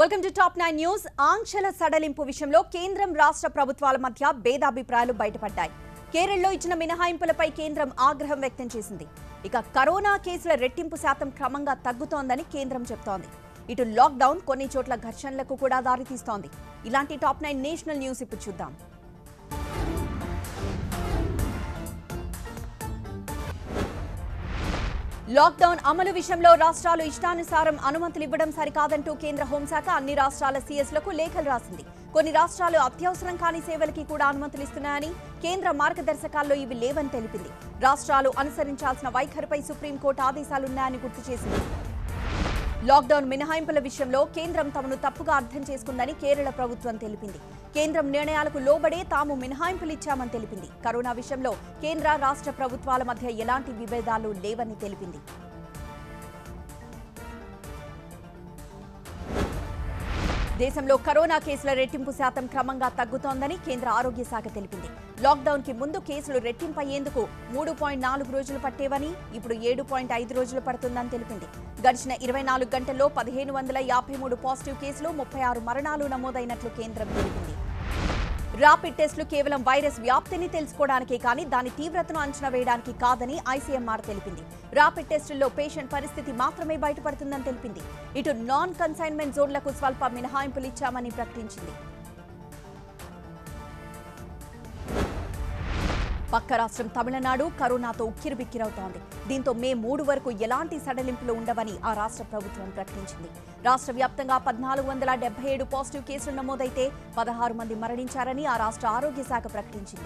welcome to top nine news ఆంక్షల సడలింపు విషయంలో కేంద్రం రాష్ట్ర ప్రభుత్వాల మధ్య భేదాభిప్రాయాలు బయటపడ్డాయి కేరళలో ఇచ్చిన మినహాయింపులపై కేంద్రం ఆగ్రహం వ్యక్తం చేసింది ఇక కరోనా కేసుల రెట్టింపు శాతం క్రమంగా తగ్గుతోందని కేంద్రం చెప్తోంది ఇటు లాక్డౌన్ కొన్ని చోట్ల ఘర్షణలకు కూడా దారితీస్తోంది ఇలాంటి టాప్ నైన్ నేషనల్ న్యూస్ ఇప్పుడు చూద్దాం లాక్డౌన్ అమలు విషయంలో రాష్ట్రాలు ఇష్టానుసారం అనుమతులు ఇవ్వడం సరికాదంటూ కేంద్ర హోంశాఖ అన్ని రాష్ట్రాల సీఎస్లకు లేఖలు రాసింది కొన్ని రాష్ట్రాలు అత్యవసరం కాని సేవలకి కూడా అనుమతులు ఇస్తున్నాయని కేంద్ర మార్గదర్శకాల్లో ఇవి లేవని తెలిపింది రాష్ట్రాలు అనుసరించాల్సిన వైఖరిపై సుప్రీంకోర్టు ఆదేశాలున్నాయని గుర్తు చేసింది లాక్డౌన్ మినహాయింపుల విషయంలో కేంద్రం తమను తప్పుగా అర్థం చేసుకుందని కేరళ ప్రభుత్వం తెలిపింది కేంద్రం నిర్ణయాలకు లోబడే తాము మినహాయింపులు ఇచ్చామని తెలిపింది కరోనా విషయంలో కేంద్ర రాష్ట్ర ప్రభుత్వాల మధ్య ఎలాంటి విభేదాలు లేవని తెలిపింది దేశంలో కరోనా కేసుల రెట్టింపు శాతం క్రమంగా తగ్గుతోందని కేంద్ర ఆరోగ్య శాఖ తెలిపింది లాక్డౌన్ కి ముందు కేసులు రెట్టింపు అయ్యేందుకు మూడు పాయింట్ నాలుగు రోజులు పట్టేవని ఇప్పుడు ఏడు పాయింట్ ఐదు రోజులు పడుతుందని తెలిపింది గడిచిన ఇరవై నాలుగు గంటల్లో పదిహేను వందల యాభై మూడు పాజిటివ్ కేసులు ముప్పై ఆరు మరణాలు నమోదైనట్లు కేంద్రం తెలిపింది ర్యాపిడ్ టెస్టులు కేవలం వైరస్ వ్యాప్తిని తెలుసుకోవడానికే కానీ దాని తీవ్రతను అంచనా వేయడానికి కాదని ఐసీఎంఆర్ తెలిపింది ర్యాపిడ్ టెస్టుల్లో పేషెంట్ పరిస్థితి మాత్రమే బయటపడుతుందని తెలిపింది ఇటు నాన్ కన్సైన్మెంట్ జోన్లకు స్వల్ప మినహాయింపులు ఇచ్చామని ప్రకటించింది పక్క రాష్ట్రం తమిళనాడు కరోనాతో ఉక్కిరిబిక్కిరవుతోంది దీంతో మే మూడు వరకు ఎలాంటి సడలింపులు ఉండవని ఆ రాష్ట్ర ప్రభుత్వం ప్రకటించింది రాష్ట్ర వ్యాప్తంగా పద్నాలుగు వందల డెబ్బై ఏడు పాజిటివ్ కేసులు నమోదైతే పదహారు మంది మరణించారని ఆ రాష్ట్ర ఆరోగ్య శాఖ ప్రకటించింది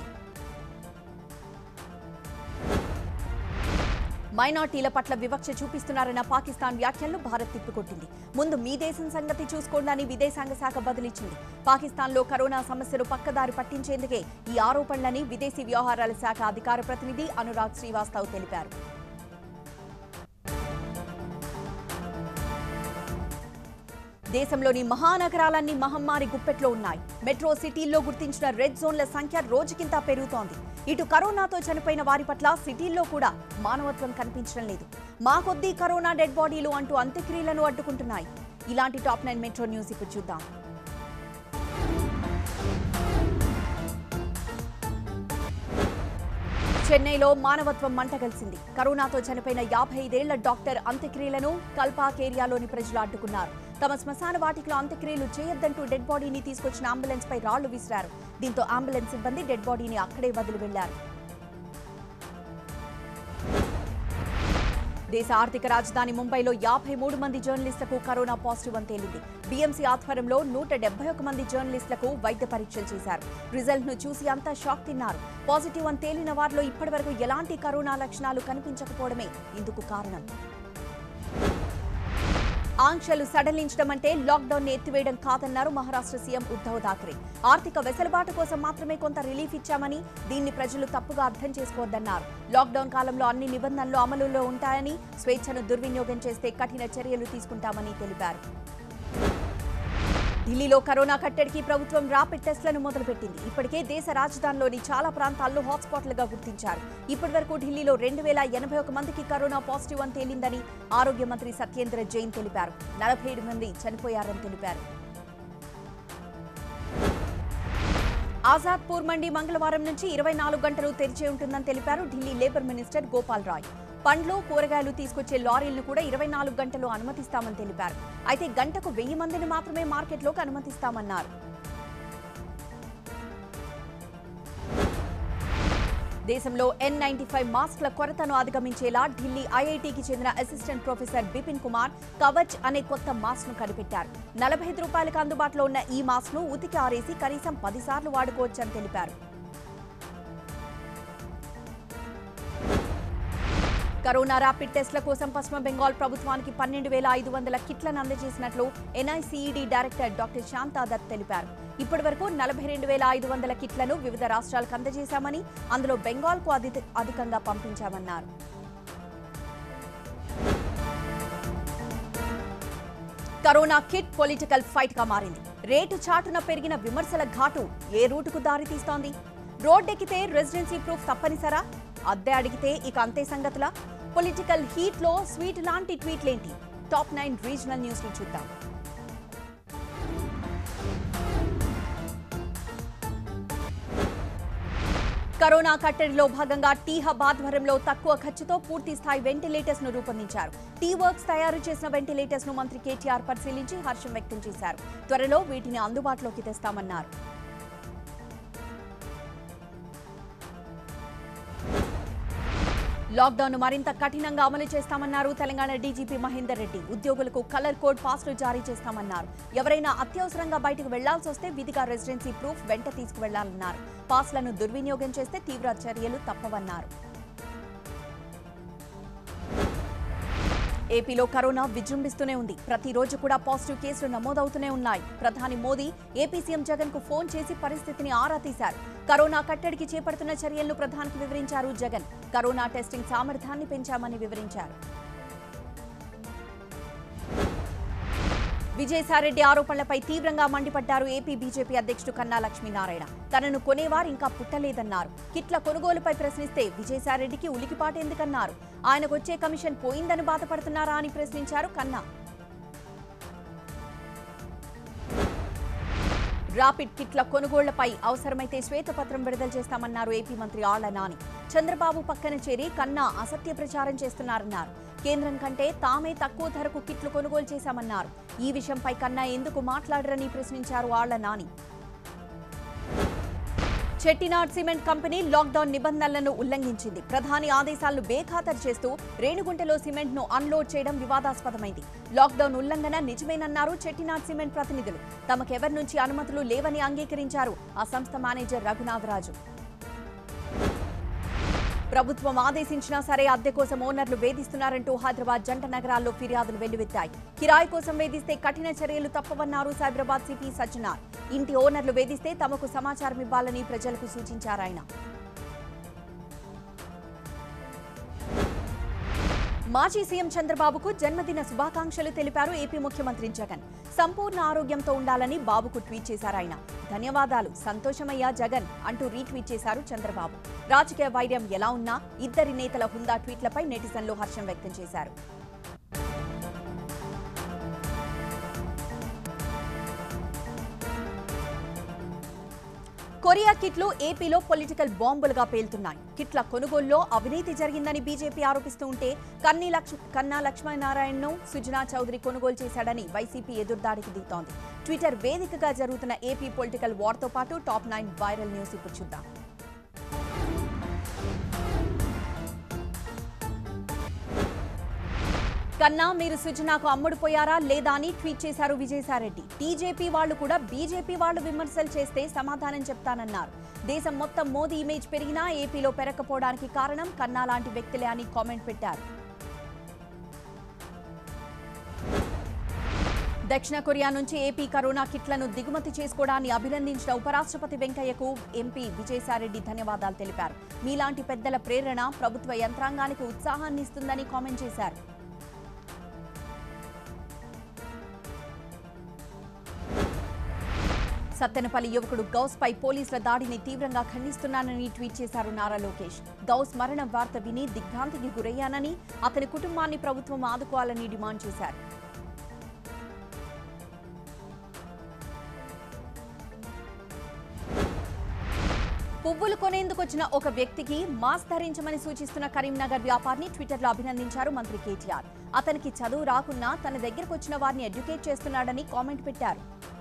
మైనార్టీల పట్ల వివక్ష చూపిస్తున్నారన్న పాకిస్తాన్ వ్యాఖ్యలను భారత్ తిప్పికొట్టింది ముందు మీ దేశం సంగతి చూసుకోండి అని విదేశాంగ శాఖ బదిలిచ్చింది పాకిస్తాన్లో కరోనా సమస్యలు పక్కదారి పట్టించేందుకే ఈ ఆరోపణలని విదేశీ వ్యవహారాల శాఖ అధికార ప్రతినిధి అనురాగ్ శ్రీవాస్తవ్ తెలిపారు దేశంలోని మహానగరాలన్నీ మహమ్మారి గుప్పెట్లో ఉన్నాయి మెట్రో సిటీల్లో గుర్తించిన రెడ్ జోన్ల సంఖ్య రోజుకింత పెరుగుతోంది ఇటు కరోనాతో చనిపోయిన వారి పట్ల సిటీల్లో కూడా మానవత్వం కనిపించడం లేదు మా కొద్దీ కరోనా డెడ్ బాడీలు అంటూ అంత్యక్రియలను అడ్డుకుంటున్నాయి ఇలాంటి టాప్ నైన్ మెట్రో న్యూస్ ఇప్పుడు చూద్దాం చెన్నైలో మానవత్వం మంటగలిసింది కరోనాతో చనిపోయిన యాభై ఐదేళ్ల డాక్టర్ అంత్యక్రియలను కల్పాక్ ఏరియాలోని ప్రజలు అడ్డుకున్నారు తమ శ్మశాన వాటికలో అంత్యక్రియలు చేయొద్దంటూ డెడ్ బాడీని తీసుకొచ్చిన అంబులెన్స్ పై రాళ్లు విసిరారు దీంతో అంబులెన్స్ సిబ్బంది డెడ్ బాడీని అక్కడే వదిలి వెళ్లారు దేశ ఆర్థిక రాజధాని ముంబైలో యాభై మూడు మంది జర్నలిస్టులకు కరోనా పాజిటివ్ అని తేలింది బీఎంసీ ఆధ్వర్యంలో నూట డెబ్బై ఒక మంది జర్నలిస్టులకు వైద్య పరీక్షలు చేశారు రిజల్ట్ ను చూసి అంతా షాక్ తిన్నారు పాజిటివ్ అని తేలిన వారిలో ఇప్పటివరకు ఎలాంటి కరోనా లక్షణాలు కనిపించకపోవడమే ఇందుకు కారణం ఆంక్షలు సడలించడం అంటే లాక్డౌన్ ని ఎత్తివేయడం కాదన్నారు మహారాష్ట్ర సీఎం ఉద్ధవ్ ఠాక్రే ఆర్థిక వెసులుబాటు కోసం మాత్రమే కొంత రిలీఫ్ ఇచ్చామని దీన్ని ప్రజలు తప్పుగా అర్థం చేసుకోవద్దన్నారు లాక్డౌన్ కాలంలో అన్ని నిబంధనలు అమలులో ఉంటాయని స్వేచ్ఛను దుర్వినియోగం చేస్తే కఠిన చర్యలు తీసుకుంటామని తెలిపారు ఢిల్లీలో కరోనా కట్టడికి ప్రభుత్వం ర్యాపిడ్ టెస్టులను మొదలుపెట్టింది ఇప్పటికే దేశ రాజధానిలోని చాలా ప్రాంతాల్లో హాట్స్పాట్లుగా గుర్తించారు ఇప్పటి వరకు ఢిల్లీలో రెండు వేల ఎనభై ఒక మందికి కరోనా పాజిటివ్ అని తేలిందని ఆరోగ్య మంత్రి సత్యేంద్ర జైన్ తెలిపారు నలభై ఏడు మంది చనిపోయారని తెలిపారు ఆజాద్పూర్ మండి మంగళవారం నుంచి ఇరవై నాలుగు గంటలు తెరిచే ఉంటుందని తెలిపారు ఢిల్లీ లేబర్ మినిస్టర్ గోపాల్ రాయ్ పండ్లు కూరగాయలు తీసుకొచ్చే లారీలను కూడా ఇరవై నాలుగు గంటలు అనుమతిస్తామని తెలిపారు అయితే గంటకు వెయ్యి మందిని మాత్రమే మార్కెట్లోకి అనుమతిస్తామన్నారు దేశంలో ఎన్ నైన్టీ ఫైవ్ మాస్క్ల కొరతను అధిగమించేలా ఢిల్లీ ఐఐటికి చెందిన అసిస్టెంట్ ప్రొఫెసర్ బిపిన్ కుమార్ కవచ్ అనే కొత్త మాస్క్ ను కనిపెట్టారు నలభై ఐదు రూపాయలకు అందుబాటులో ఉన్న ఈ మాస్క్ ను ఉతికి ఆరేసి కనీసం పదిసార్లు వాడుకోవచ్చని తెలిపారు కరోనా ర్యాపిడ్ టెస్టుల కోసం పశ్చిమ బెంగాల్ ప్రభుత్వానికి పన్నెండు వేల ఐదు వందల కిట్లను అందజేసినట్లు NICED director doctor Shanta Dutt తెలిపారు ఇప్పటి వరకు నలభై రెండు వేల ఐదు వందల కిట్లను వివిధ రాష్ట్రాలకు అందజేశామని అందులో బెంగాల్కు అధి అధికంగా పంపించామన్నారు కరోనా కిట్ పొలిటికల్ ఫైట్ గా మారింది రేటు చాటున పెరిగిన విమర్శల ఘాటు ఏ రూటుకు దారి తీస్తోంది రోడ్డెక్కితే రెసిడెన్సీ ప్రూఫ్ తప్పనిసరా అద్దె అడిగితే ఇక అంతే సంగతులా పొలిటికల్ హీట్ లో స్వీట్ లాంటి ట్వీట్లేంటి టాప్ నైన్ రీజనల్ న్యూస్ ని చూద్దాం కరోనా కట్టడిలో భాగంగా టీ హబ్ ఆధ్వర్యంలో తక్కువ ఖర్చుతో పూర్తి స్థాయి వెంటిలేటర్స్ ను రూపొందించారు టీ వర్క్స్ తయారు చేసిన వెంటిలేటర్స్ ను మంత్రి కేటీఆర్ పరిశీలించి హర్షం వ్యక్తం చేశారు త్వరలో వీటిని అందుబాటులోకి తెస్తామన్నారు లాక్డౌన్ మరింత కఠినంగా అమలు చేస్తామన్నారు తెలంగాణ డీజీపీ మహేందర్ రెడ్డి ఉద్యోగులకు కలర్ కోడ్ పాస్లు జారీ చేస్తామన్నారు ఎవరైనా అత్యవసరంగా బయటకు వెళ్లాల్సి వస్తే విధిగా రెసిడెన్సీ ప్రూఫ్ వెంట తీసుకువెళ్లాలన్నారు పాస్లను దుర్వినియోగం చేస్తే తీవ్ర చర్యలు తప్పవన్నారు ఏపీలో కరోనా విజృంభిస్తూనే ఉంది ప్రతిరోజు కూడా పాజిటివ్ కేసులు నమోదవుతూనే ఉన్నాయి ప్రధాని మోదీ ఏపీ సీఎం జగన్ కు ఫోన్ చేసి పరిస్థితిని ఆరా తీశారు కరోనా కట్టడికి చేపడుతున్న చర్యలను ప్రధానికి వివరించారు జగన్ కరోనా టెస్టింగ్ సామర్థ్యాన్ని పెంచామని వివరించారు విజయసాయిరెడ్డి ఆరోపణలపై తీవ్రంగా మండిపడ్డారు ఏపీ బీజేపీ అధ్యక్షుడు కన్నా లక్ష్మీనారాయణ తనను కొనేవారు ఇంకా పుట్టలేదన్నారు కిట్ల కొనుగోలుపై ప్రశ్నిస్తే విజయసాయిరెడ్డికి ఉలికిపాటెందుకన్నారు ఆయనకు వచ్చే కమిషన్ పోయిందని బాధపడుతున్నారా అని ప్రశ్నించారు కన్నా ర్యాపిడ్ కిట్ల కొనుగోళ్లపై అవసరమైతే శ్వేతపత్రం విడుదల చేస్తామన్నారు ఏపీ మంత్రి ఆళ్ల నాని చంద్రబాబు పక్కన చేరి కన్నా అసత్య ప్రచారం చేస్తున్నారన్నారు కేంద్రం కంటే తామే తక్కువ ధరకు కిట్లు కొనుగోలు చేశామన్నారు ఈ విషయంపై కన్నా ఎందుకు మాట్లాడరని ప్రశ్నించారు Alla Nani Chettinad cement company lockdown నిబంధనలను ఉల్లంఘించింది ప్రధాని ఆదేశాలను బేఖాతరు చేస్తూ రేణిగుంటలో సిమెంట్ ను అన్లోడ్ చేయడం వివాదాస్పదమైంది లాక్డౌన్ ఉల్లంఘన నిజమేనన్నారు చెట్టినాడ్ సిమెంట్ ప్రతినిధులు తమకెవరి నుంచి అనుమతులు లేవని అంగీకరించారు ఆ సంస్థ మేనేజర్ రఘునాథరాజు ప్రభుత్వం ఆదేశించినా సరే అద్దె కోసం ఓనర్లు వేధిస్తున్నారంటూ హైదరాబాద్ జంట నగరాల్లో ఫిర్యాదులు వెల్లువెత్తాయి కిరాయి కోసం వేధిస్తే కఠిన చర్యలు తప్పవన్నారు సైబరాబాద్ సిపి సజ్జనార్ ఇంటి ఓనర్లు వేధిస్తే తమకు సమాచారం ఇవ్వాలని ప్రజలకు సూచించారాయన మాజీ సీఎం చంద్రబాబుకు జన్మదిన శుభాకాంక్షలు తెలిపారు ఏపీ ముఖ్యమంత్రి జగన్ సంపూర్ణ ఆరోగ్యంతో ఉండాలని బాబుకు ట్వీట్ చేశారాయన ధన్యవాదాలు సంతోషమయ్యా జగన్ అంటూ రీట్వీట్ చేశారు చంద్రబాబు రాజకీయ వైర్యం ఎలా ఉన్నా ఇద్దరి నేతల హుందా ట్వీట్లపై నెటిజన్లు హర్షం వ్యక్తం చేశారు కొరియా కిట్లు ఏపీలో పొలిటికల్ బాంబులుగా పేలుతున్నాయి కిట్ల కొనుగోలులో అవినీతి జరిగిందని బీజేపీ ఆరోపిస్తూ ఉంటే కన్నీ లక్ష్మ కన్నా లక్ష్మీనారాయణను సుజనా చౌదరి కొనుగోలు చేశాడని వైసీపీ ఎదురుదాడికి దిగుతోంది ట్విట్టర్ వేదికగా జరుగుతున్న ఏపీ పొలిటికల్ వార్తో పాటు టాప్ నైన్ వైరల్ న్యూస్ ఇప్పుడు చూద్దాం కన్నా మీరు సుజనాకు అమ్ముడు పోయారా లేదా అని ట్వీట్ చేశారు విజయసాయిరెడ్డి టీజేపీ వాళ్ళు కూడా బీజేపీ వాళ్ళు విమర్శలు చేస్తే సమాధానం చెప్తానన్నారు దేశం మొత్తం మోదీ ఇమేజ్ పెరిగినా ఏపీలో పెరగకపోవడానికి కారణం కన్నా లాంటి వ్యక్తులే అని కామెంట్ పెట్టారు దక్షిణ కొరియా నుంచి ఏపీ కరోనా కిట్లను దిగుమతి చేసుకోవడాన్ని అభినందించిన ఉపరాష్ట్రపతి వెంకయ్యకు ఎంపీ విజయసాయిరెడ్డి ధన్యవాదాలు తెలిపారు మీలాంటి పెద్దల ప్రేరణ ప్రభుత్వ యంత్రాంగానికి ఉత్సాహాన్ని ఇస్తుందని కామెంట్ చేశారు సత్తెనపల్లి యువకుడు గౌస్ పై పోలీసుల దాడిని తీవ్రంగా ఖండిస్తున్నానని ట్వీట్ చేశారు నారా లోకేష్ గౌస్ మరణ వార్త విని దిగ్భ్రాంతికి గురయ్యానని అతని కుటుంబాన్ని ప్రభుత్వం ఆదుకోవాలని డిమాండ్ చేశారు పువ్వులు కొనేందుకు వచ్చిన ఒక వ్యక్తికి మాస్క్ ధరించమని సూచిస్తున్న కరీంనగర్ వ్యాపారిని ట్విట్టర్లో అభినందించారు మంత్రి కేటీఆర్ అతనికి చదువు రాకున్నా తన దగ్గరకు వచ్చిన వారిని ఎడ్యుకేట్ చేస్తున్నాడని కామెంట్ పెట్టారు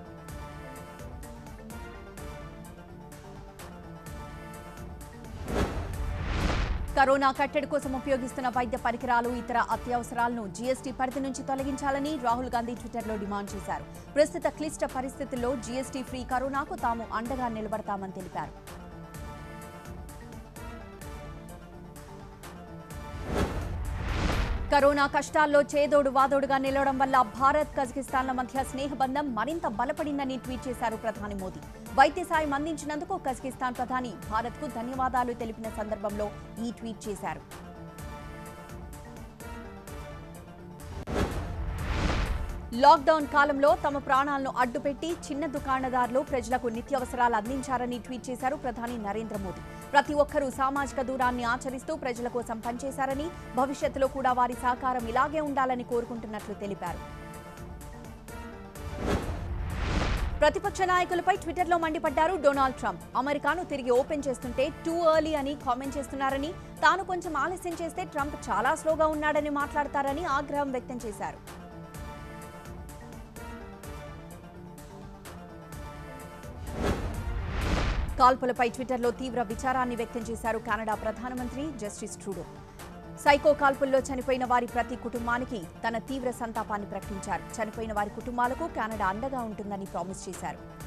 కరోనా కట్టడి కోసం ఉపయోగిస్తున్న వైద్య పరికరాలు ఇతర అత్యవసరాలను జీఎస్టీ పరిధి నుంచి తొలగించాలని రాహుల్ గాంధీ ట్విట్టర్లో డిమాండ్ చేశారు ప్రస్తుత క్లిష్ట పరిస్థితుల్లో జీఎస్టీ ఫ్రీ కరోనాకు తాము అండగా నిలబడతామని తెలిపారు కరోనా కష్టాల్లో చేదోడు వాదోడుగా నిలవడం వల్ల భారత్ కజకిస్తాన్ల మధ్య స్నేహబంధం మరింత బలపడిందని ట్వీట్ చేశారు ప్రధాని మోదీ వైద్య సాయం అందించినందుకు కజకిస్తాన్ ప్రధాని భారత్కు ధన్యవాదాలు తెలిపిన సందర్భంలో ఈ ట్వీట్ చేశారు లాక్డౌన్ కాలంలో తమ ప్రాణాలను అడ్డుపెట్టి చిన్న దుకాణదారులు ప్రజలకు నిత్యావసరాలు అందించారని ట్వీట్ చేశారు ప్రధాని నరేంద్ర మోదీ ప్రతి ఒక్కరూ సామాజిక దూరాన్ని ఆచరిస్తూ ప్రజల కోసం పనిచేశారని భవిష్యత్తులో కూడా వారి సహకారం ఇలాగే ఉండాలని కోరుకుంటున్నట్లు తెలిపారు ప్రతిపక్ష నాయకులపై ట్విట్టర్లో మండిపడ్డారు డొనాల్డ్ ట్రంప్ అమెరికాను తిరిగి ఓపెన్ చేస్తుంటే టూ ఎర్లీ అని కామెంట్ చేస్తున్నారని తాను కొంచెం ఆలస్యం చేస్తే ట్రంప్ చాలా స్లోగా ఉన్నాడని మాట్లాడతారని ఆగ్రహం వ్యక్తం చేశారు కాల్పులపై ట్విట్టర్లో తీవ్ర విచారాన్ని వ్యక్తం చేశారు కెనడా ప్రధానమంత్రి జస్టిస్ ట్రూడో సైకో కాల్పుల్లో చనిపోయిన వారి ప్రతి కుటుంబానికి తన తీవ్ర సంతాపాన్ని ప్రకటించారు చనిపోయిన వారి కుటుంబాలకు కెనడా అండగా ఉంటుందని ప్రామిస్ చేశారు